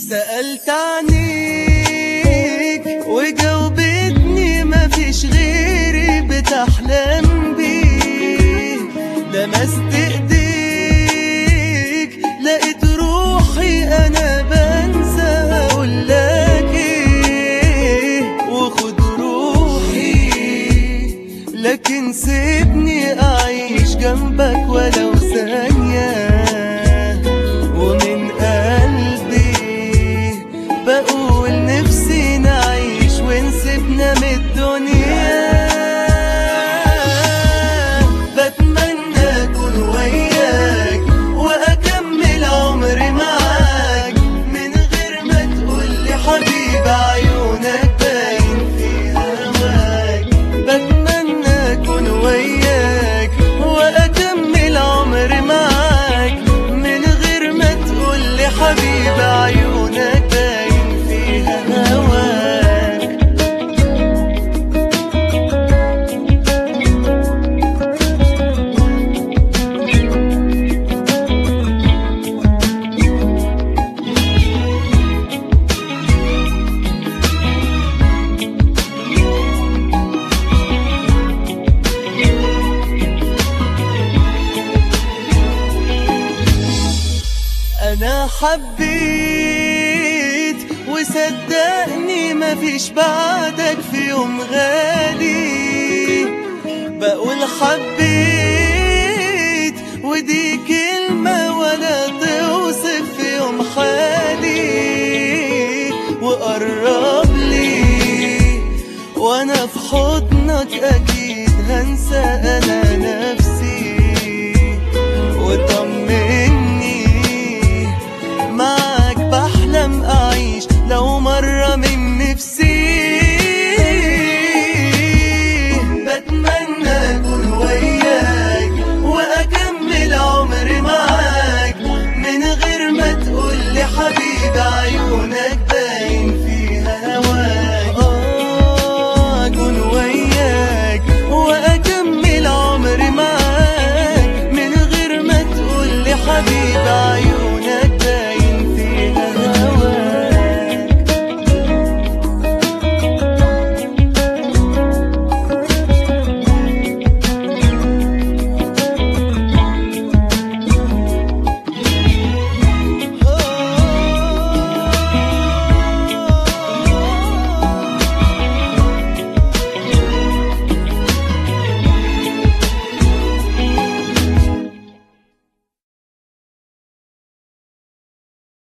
سألت عنيك وجاوبتني مفيش غيري بتحلم بيه لمست ايديك لقيت روحي انا بنسى اقولك ايه وخد روحي لكن سيبني اعيش جنبك ولو ثانيه ومن قلبي بقول نفسي نعيش ونسيبنا من الدنيا بتمنى اكون وياك واكمل عمري معاك من غير ما تقولي حبيب عيونك باين في هواك بتمنى اكون وياك واكمل عمري معاك من غير ما تقولي حبيب عيونك باين فيها هواك انا حبيت وصدقني مفيش بعدك في يوم غالي بقول حبيت ودي كلمة ولا توصف في يوم حالي وقرب لي وانا في حضنك اكيد هنسى انا نفسي وطمني معاك بحلم أعيش لو مرة من نفسي بتمنى أكون وياك وأكمل عمري معاك من غير ما تقولي حبيبي عيونك باين فيها هواك آه أكون وياك وأكمل عمري معاك من غير ما تقولي حبيبي